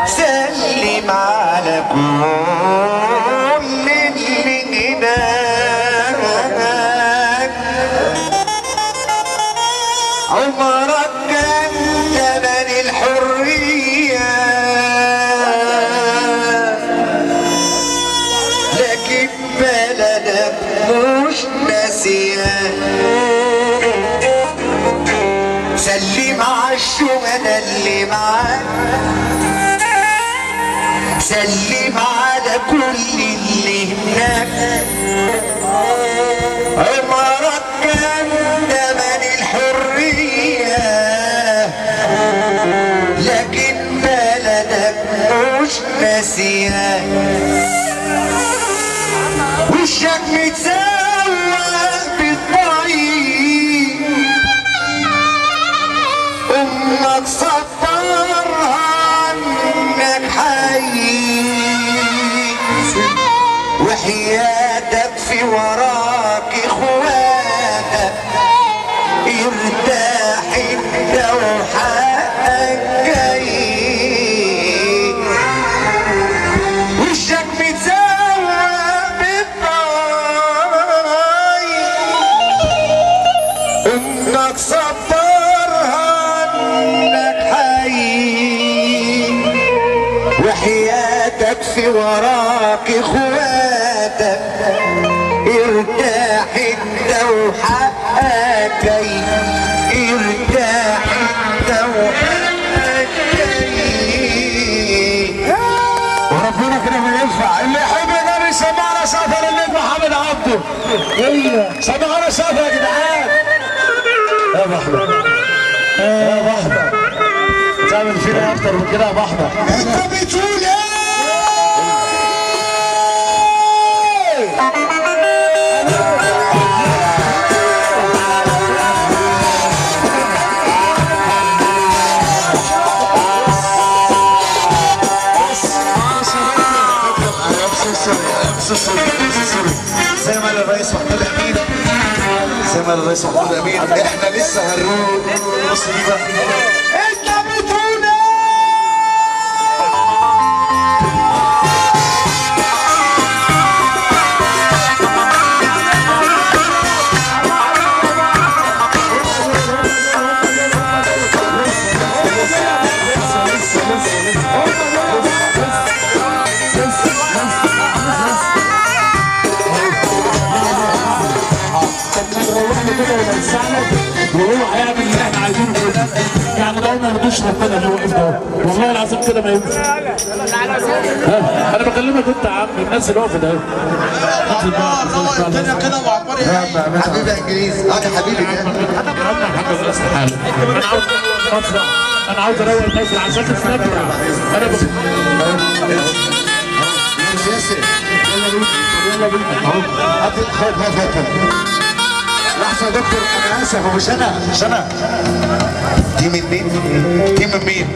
سلم على كل اللي هناك عمرك كان زمن الحرية لكن بلدك مش ناسيه سلم على الشهداء اللي معاك سلم على كل اللي هناك عمرك كان زمن الحرية لكن بلدك مش ناسيها وشك متسوق بالطريق امك صبرها عنك حي وحياتك في وراك اخواتك ارتاح انت وحقك جاي وشك متسوق بالطريق انك صبرها انك حي وحياتك في وراك اخواتك ارتاح انت وحقك جاي ارتاح انت وحقك جاي وربنا كده ما ينفع اللي يحب النبي سمعنا سافر الليل محمد عبده ايوه سمعنا سافر يا جدعان يا بحبة يا بحبة تعمل فينا اكتر من كده يا بحبة انت بتقول ايه زي ما قال الرئيس محمود امين زي ما قال الرئيس محمود امين احنا لسه هنروح بص دي بقى انت بتقول وهو هيعمل اللي احنا عايزينه كله يعني ده ما يرضوش ربنا اللي وقف ده والله العظيم كده ما ينفع ها، انا بكلمك انت يا عم الناس اللي وقفت اهي انزل بقى، انزل بقى. كده معبر يا حبيبي يا انجليزي اه يا حبيبي كده اهم حاجه في استحاله انا عاوز مصر انا عاوز اروق مصر عشان تستمتع انا بس ياسر يلا بينا يلا بينا اهو هات خد هات هات هات. لحظه يا دكتور انا اسف هو مش انا مش انا دي من مين؟ دي من مين؟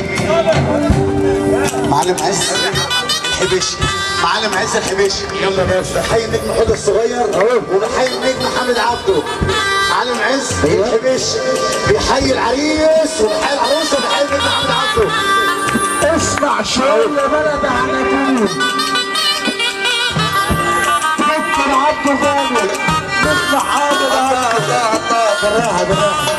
معلم عز الحبيشي معلم عز الحبيشي يلا باشا بحيي النجم حوده الصغير وبحيي النجم حامد عبده معلم عز الحبيشي بيحيي العريس وبيحيي العروسه وبيحيي النجم حامد عبده اسمع شويه بلد على طول دكتور عبده غالي اسمع حامد عبده بالراحه بالراحه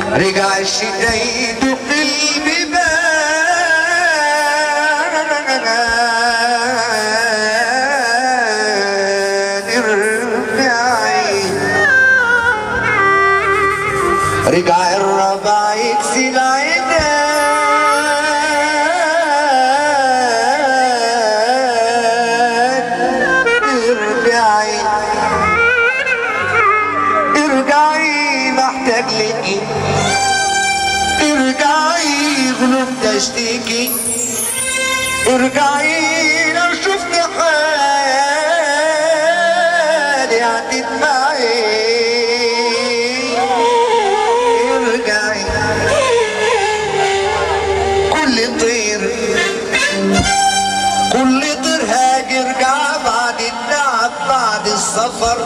رجع الشتا يدق البيبان ارجعي رجع الربع يكسي العيدان ارجعي ارجعي محتاج لك ارجعي غلوب تشتكي ارجعي لو شفت حالي هتدمعي ارجعي كل طير كل طير هاجي ارجع بعد التعب بعد السفر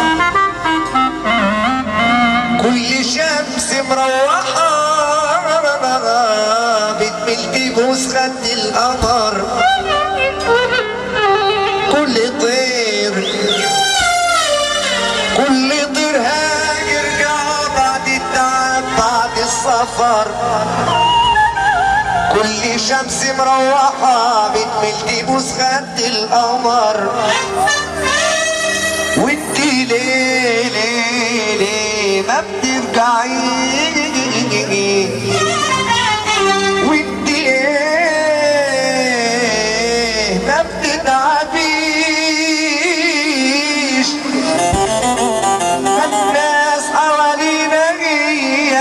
كل شمس مروحة بتميل تبوس خد القمر كل طير كل طير هاجي ارجع بعد التعب بعد السفر كل شمس مروحة بتميل تبوس خد القمر وانت ليه ليه ليه ما بترجعي وانت ليه ما بتتعبيش الناس حوالينا هي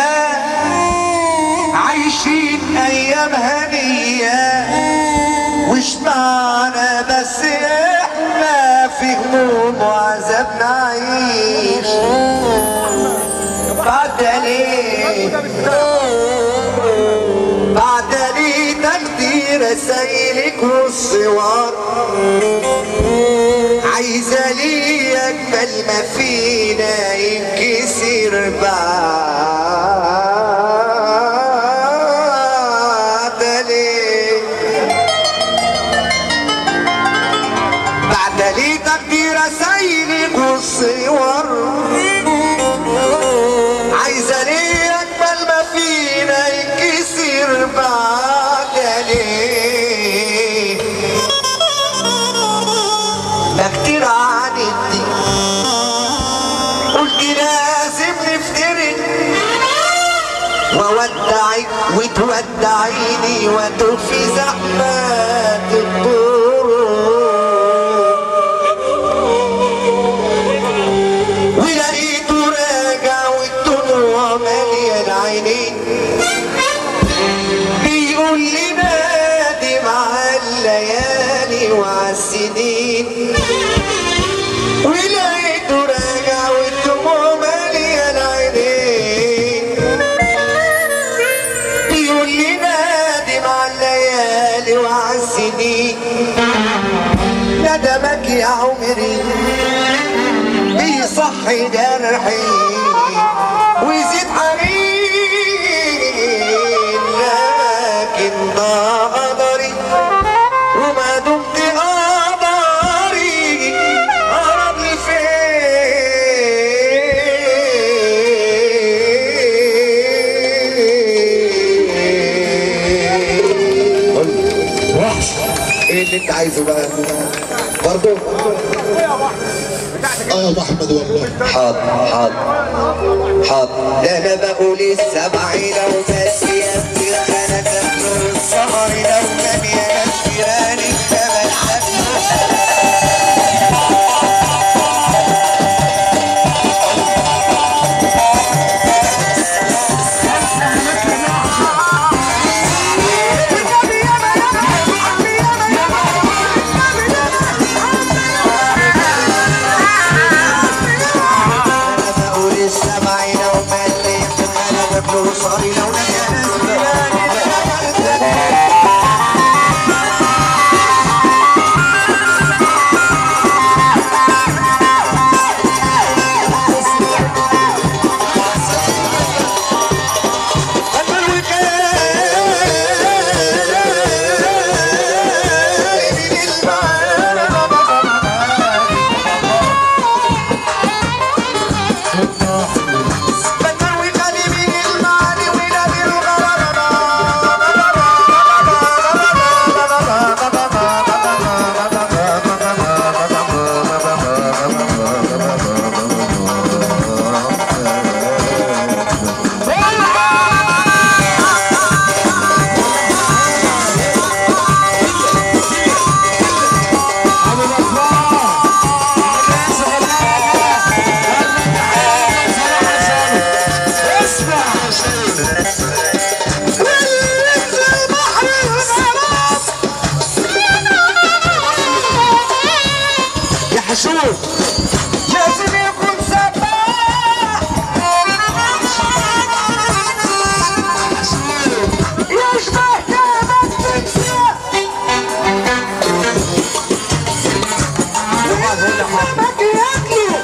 عايشين ايام هنيه وش معنا بس احنا في هموم وعذاب نعيش بعد ليه بعد ليه تقدير رسايلك والصور عايزة ليه أجمل ما فينا ينكسر بعد ليه بعد ليه تقدير رسايلك والصور عايزة ليه أجمل ما فينا ينكسر بعد ليه ده كتير عانيتي قلت لازم نفترق وودعك وتودعيني وادوب في زحمات الطرق ولقيته راجع والدنيا مليان عينين بيقول لي نادي مع الليالي وعلى السنين ولقيته راجع والدموع مليان عينين بيقول لي نادي مع الليالي وعلى السنين ندمك يا عمري بيصحي جرحي ويزيد حنين لكن ده قدري وما دمت قدري قرب لي فين وحش ايه اللي انت عايزه بقى برضه اه يا ابو احمد والله حاضر حاضر حاضر ده انا بقول السبعين وبس يا ابني انا تبلغ السهر لو كان يا نشراني الثمن انا بقول السبعين وبس انا تبلغ السهر لو كان واللي في بحر الغرام يا حشوش لازم يكون سباح يشبه كمان تمساح والسمك ياكله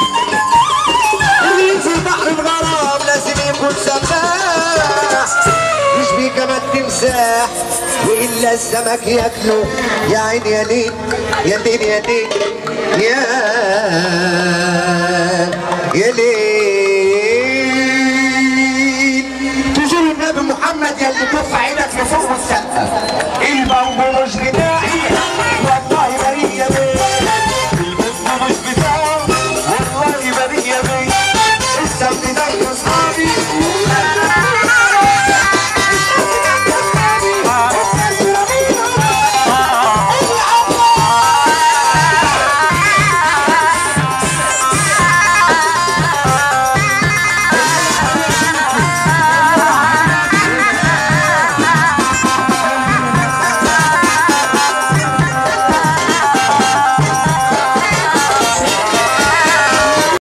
اللي في بحر الغرام لازم يكون سباح يشبه كمان تمساح والا السمك ياكله يا عين يا ليل يا ليل يا ليل يا يا ليل